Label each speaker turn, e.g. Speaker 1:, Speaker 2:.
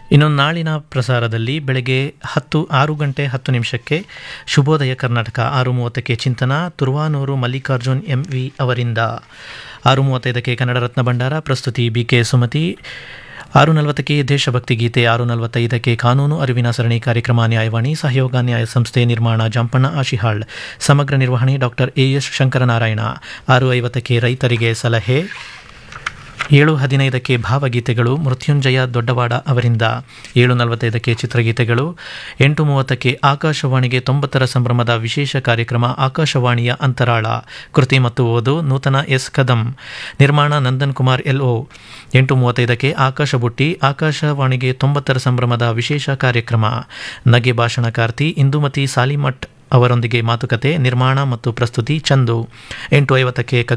Speaker 1: ಇನ್ನು ನಾಳಿನ ಪ್ರಸಾರದಲ್ಲಿ ಬೆಳಗ್ಗೆ ಹತ್ತು ಆರು ಗಂಟೆ ಹತ್ತು ನಿಮಿಷಕ್ಕೆ ಶುಭೋದಯ ಕರ್ನಾಟಕ ಆರು ಮೂವತ್ತಕ್ಕೆ ಚಿಂತನ ತುರ್ವಾನೂರು ಮಲ್ಲಿಕಾರ್ಜುನ್ ಎಂ ವಿ ಅವರಿಂದ ಆರು ಮೂವತ್ತೈದಕ್ಕೆ ಕನ್ನಡ ರತ್ನ ಭಂಡಾರ ಪ್ರಸ್ತುತಿ ಬಿ ಕೆ ಸುಮತಿ ಆರು ನಲವತ್ತಕ್ಕೆ ದೇಶಭಕ್ತಿ ಗೀತೆ ಆರು ನಲವತ್ತೈದಕ್ಕೆ ಕಾನೂನು ಅರಿವಿನ ಸರಣಿ ಕಾರ್ಯಕ್ರಮ ನ್ಯಾಯವಾಣಿ ಸಹಯೋಗ ನ್ಯಾಯ ಸಂಸ್ಥೆ ನಿರ್ಮಾಣ ಜಂಪಣ್ಣ ಆಶಿಹಾಳ್ ಸಮಗ್ರ ನಿರ್ವಹಣೆ ಡಾಕ್ಟರ್ ಎ ಎಸ್ ಶಂಕರನಾರಾಯಣ ಆರು ಐವತ್ತಕ್ಕೆ ರೈತರಿಗೆ ಸಲಹೆ ಏಳು ಹದಿನೈದಕ್ಕೆ ಭಾವಗೀತೆಗಳು ಮೃತ್ಯುಂಜಯ ದೊಡ್ಡವಾಡ ಅವರಿಂದ ಏಳು ನಲವತ್ತೈದಕ್ಕೆ ಚಿತ್ರಗೀತೆಗಳು ಎಂಟು ಮೂವತ್ತಕ್ಕೆ ಆಕಾಶವಾಣಿಗೆ ತೊಂಬತ್ತರ ಸಂಭ್ರಮದ ವಿಶೇಷ ಕಾರ್ಯಕ್ರಮ ಆಕಾಶವಾಣಿಯ ಅಂತರಾಳ ಕೃತಿ ಮತ್ತು ಓದು ನೂತನ ಎಸ್ ಕದಂ ನಿರ್ಮಾಣ ನಂದನ್ ಕುಮಾರ್ ಎಲ್ಒ ಎಂಟು ಮೂವತ್ತೈದಕ್ಕೆ ಆಕಾಶ ಬುಟ್ಟಿ ಆಕಾಶವಾಣಿಗೆ ತೊಂಬತ್ತರ ಸಂಭ್ರಮದ ವಿಶೇಷ ಕಾರ್ಯಕ್ರಮ ನಗೆ ಭಾಷಣಕಾರ್ತಿ ಇಂದುಮತಿ ಸಾಲಿಮಠ್ ಅವರೊಂದಿಗೆ ಮಾತುಕತೆ ನಿರ್ಮಾಣ ಮತ್ತು ಪ್ರಸ್ತುತಿ ಚಂದು ಎಂಟು ಐವತ್ತಕ್ಕೆ